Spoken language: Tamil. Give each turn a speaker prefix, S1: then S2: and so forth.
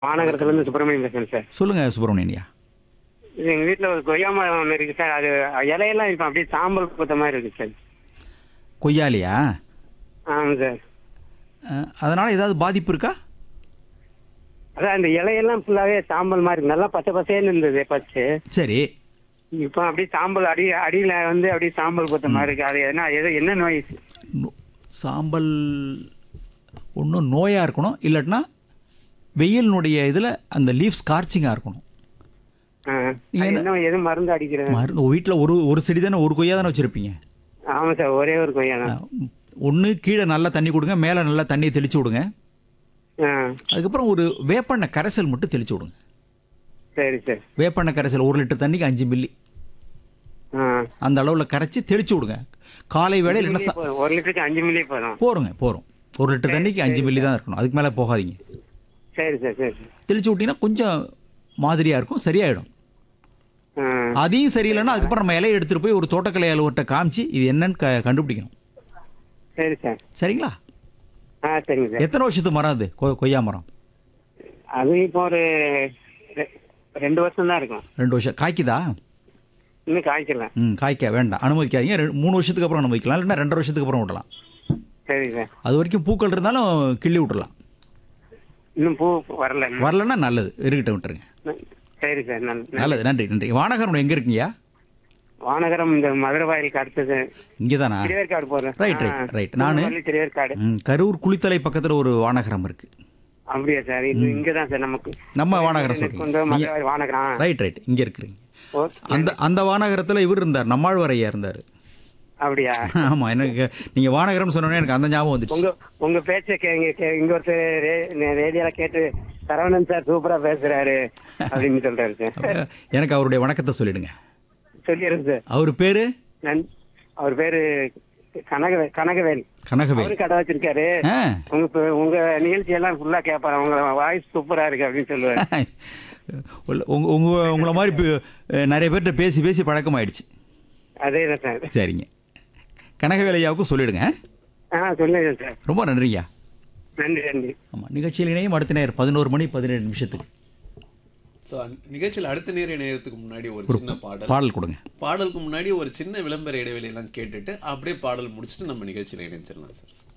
S1: மாநகரத்துலேருந்து சுப்பிரமணியம் பேசுகிறேன் சார்
S2: சொல்லுங்கள் சுப்பிரமணியன்யா
S1: இது எங்கள் வீட்டில் ஒரு கொய்யா மரம் ஒன்று இருக்குது சார் அது இலையெல்லாம் இப்போ அப்படியே சாம்பல் பூத்த மாதிரி இருக்குது சார்
S2: கொய்யாலியா
S1: ஆமாம் சார்
S2: அதனால் ஏதாவது பாதிப்பு இருக்கா
S1: அதான் அந்த இலையெல்லாம் ஃபுல்லாகவே சாம்பல் மாதிரி இருக்கு நல்லா பச்சை பசேன்னு இருந்தது பச்சை
S2: சரி
S1: இப்போ அப்படியே சாம்பல் அடி அடியில் வந்து அப்படியே சாம்பல் பூத்த மாதிரி இருக்கு அது என்ன எது என்ன நோய்
S2: நோ- சாம்பல் ஒன்றும் நோயாக இருக்கணும் இல்லாட்டினா வெயிலினுடைய இதில் அந்த லீஃப் ஸ்கார்ச்சிங்காக இருக்கணும்
S1: ஆ,
S2: நீங்க
S1: அது
S2: என்ன-
S1: என்ன எதுவும் மருந்து அடிக்கிறது
S2: மருந்து வீட்டில் ஒரு ஒரு செடி தானே ஒரு கொய்யா தானே வச்சுருப்பீங்க
S1: ஆமாம் சார் ஒரே ஒரு கொய்யா தான்
S2: ஒன்று கீழே நல்லா தண்ணி கொடுங்க மேலே நல்லா தண்ணியை தெளிச்சு விடுங்க
S1: ஆ
S2: அதுக்கப்புறம் ஒரு வேப்பெண்ணெய் கரைசல் மட்டும் தெளிச்சு விடுங்க
S1: சரி சார்
S2: வேப்பெண்ணெய் கரைசல் ஒரு லிட்டர் தண்ணிக்கு அஞ்சு மில்லி
S1: ஆ
S2: அந்த அளவில் கரைச்சி தெளிச்சு விடுங்க காலை வேளையில் என்ன சா
S1: போதும். ஒரு லிட்டருக்கு அஞ்சு மில்லி போதும்
S2: போருங்க போகிறோம் ஒரு லிட்டர் தண்ணிக்கு அஞ்சு மில்லி தான் இருக்கணும் அதுக்கு மேலே போகாதீங்க
S1: சரி சார் சரி சார்
S2: தெளிச்சு விட்டீங்கன்னா கொஞ்சம் மாதிரியாக இருக்கும் சரியாயிடும்
S1: ஆ
S2: அதையும் சரியில்லைன்னா அதுக்கப்புறம் நம்ம இலையை எடுத்துகிட்டு போய் ஒரு தோட்டக்கலை அலுவலர்கிட்ட காமிச்சு இது என்னன்னு க கண்டுபிடிக்கணும்
S1: சரி சார்
S2: சரிங்களா
S1: ஆ சரிங்க சார்
S2: எத்தனை வருஷத்து மரம் அது கொ- கொய்யா மரம்
S1: அது இப்போ ஒரு ரெ- ரெண்டு வருஷம் தான் இருக்கும்
S2: ரெண்டு வருஷம் காய்க்குதா
S1: இன்னும் காய்க்கல
S2: ம் காய்க்க வேண்டாம் அனுமதிக்காதீங்க ரெண்டு- மூணு வருஷத்துக்கு அப்புறம் அனுமதிக்கலாம் இல்லைன்னா ரெண்டரை வருஷத்துக்கு அப்புறம் விடலாம்
S1: சரி சார்
S2: அது வரைக்கும் பூக்கள் இருந்தாலும் கிள்ளி விட்டுறலாம்
S1: இன்னும் பூ வரல இன்னும்.
S2: வரலன்னா நல்லது இருக்கட்டும் விட்டுருங்க
S1: சரி சார் நன்
S2: நல்லது நன்றி நன்றி வானகரம் எங்கே இருக்கீங்கயா
S1: வானகரம் இந்த மதுரை வாயிலுக்கு அடுத்தது
S2: இங்கே தானா
S1: திருவேற்காடு போறேன்
S2: ரைட் ரைட் ரைட் நான்
S1: திருவேற்காடு
S2: கரூர் குளித்தலை பக்கத்தில் ஒரு வானகரம் இருக்கு
S1: அப்படியா சார் இது இங்க தான் சார் நமக்கு
S2: நம்ம வானகரம்
S1: இந்த
S2: சொல்றீங்க
S1: மதுரை வாயில் வானகரம்
S2: ரைட் ரைட் இங்கே இருக்கிறீங்க
S1: ஓ,
S2: அந்த அந்த வானகரத்தில் இவர் இருந்தார் நம்மாழ்வார் ஐயா இருந்தார்
S1: அப்படியா
S2: ஆமாம் எனக்கு நீங்கள் வானகரம்னு சொன்னோன்னே எனக்கு அந்த ஞாபகம் வந்துடுச்சு
S1: உங்க உங்க பேச்ச கேங்க கே- இங்க ஒருத்தர் ரே- ரேடியோல கேட்டு சரவணன் சார் சூப்பரா பேசுறாரு அப்படின்னு சொல்றாரு சார்
S2: எனக்கு அவருடைய வணக்கத்தை சொல்லிடுங்க
S1: சொல்லிடுறேன் சார்
S2: அவர் பேர்
S1: நன் அவர் பேரு கனகவே கனகவேல்
S2: கனகவேல்
S1: அவரு கடை வச்சிருக்காரு
S2: ஆ
S1: உங்க பே- உங்க நிகழ்ச்சி எல்லாம் ஃபுல்லா கேட்பாரு உங்க வாய்ஸ் சூப்பரா இருக்கு அப்படின்னு சொல்லுவாரு
S2: உள்ள- உங்க உங்க உங்களை மாதிரி பே- நிறைய பேர்கிட்ட பேசி பேசி பழக்கமாயிடுச்சு
S1: அதே தான் சார்
S2: சரிங்க கனகவேல் ஐயாவுக்கும் சொல்லிடுங்க
S1: ஆ சொல்லுங்க சார்
S2: ரொம்ப நன்றியா
S1: நன்றி நன்றி
S2: ஆமாம் நிகழ்ச்சியில் இணையும் அடுத்த நேரம் பதினோரு மணி பதினேழு நிமிஷத்துக்கு
S3: ஸோ நிகழ்ச்சியில் அடுத்த நேர நேரத்துக்கு முன்னாடி ஒரு சின்ன பாடல்
S2: பாடல் கொடுங்க
S3: பாடலுக்கு முன்னாடி ஒரு சின்ன விளம்பர இடைவெளியெல்லாம் கேட்டுட்டு அப்படியே பாடல் முடிச்சுட்டு நம்ம நிகழ்ச்சியில் இணைஞ்சிடலாம் சார்